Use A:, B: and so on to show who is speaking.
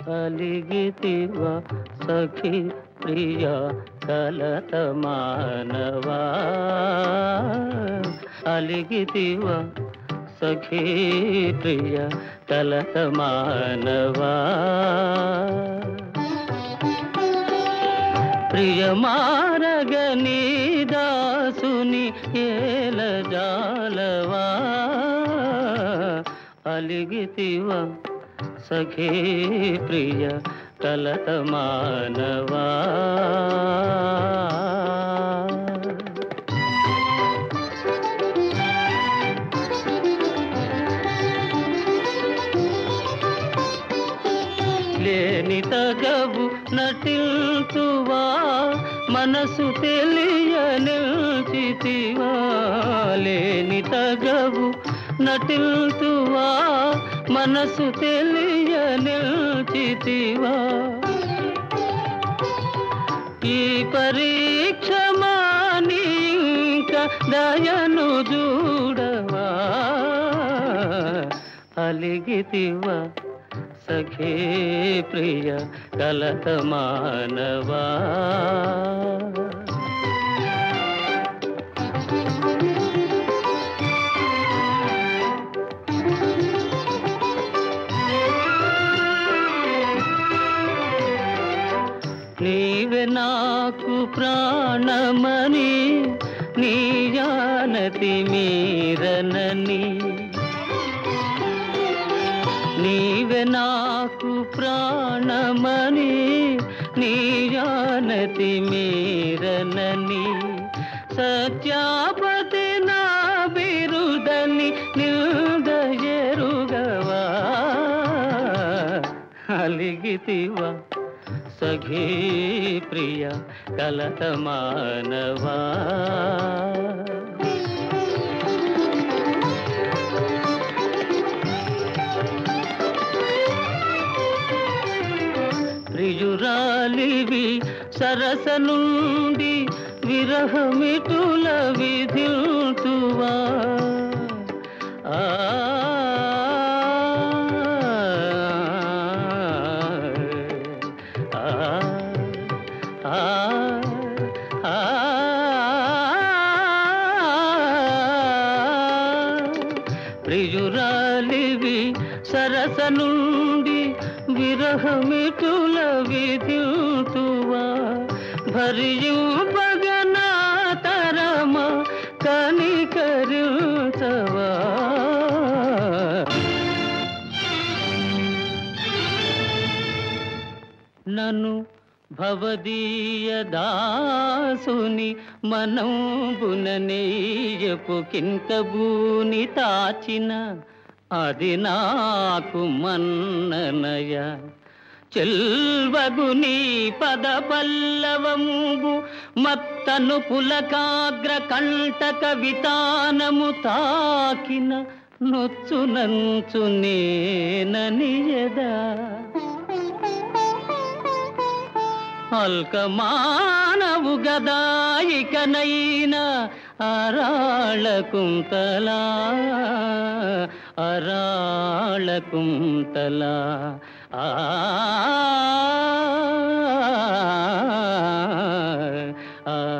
A: అలిగితివ సఖి ప్రియ కలత మానవా అలిగితివ సఖీ ప్రియ కలత మానవా ప్రియమారగని దాసుని ఏల జాలవా అలిగితివ సఖీ ప్రియ కలత మానవా లేని తగవు నటిల్తువా మనసు తెలియ నిల్చితివా లేని తగవు నటిల్తువా మనసు తెలియ నిల్చితివా ఈ పరీక్ష మాని ఇంకా దయను చూడవా అలిగితివా సఖీ ప్రియ కలత మానవా నీవే నాకు ప్రాణమని నీ జానతి మీరనని నీవే నాకు ప్రాణమని నీ జానతి మీరనని సత్యాపతి నా బిరుదని నిల్దయరుగవా అలిగితివా సఖీ ప్రియ కలత మానవా ప్రియురాలివి సరస నుండి విరహమిటుల విధిల్తువా ఆ ఆ ఆ ఆ ప్రియురాలివి సరస నుండి విరహమిటుల విధిల్తువా భరింపగనా తరమ కనికరించవా నన్ను భవదీయ దాసుని మనంబుననేయపు కింకబూని తాచిన అది నాకు మన్ననయ చెల్వగుని పద పల్లవంబు మత్తను పులకాగ్ర కంటక వితానము తాకిన నొచ్చునంచు నేననియదా అల్కమానవు గదాయికనైనా అరాళ కుంతలా అరాళ కుంతలా ఆ ఆ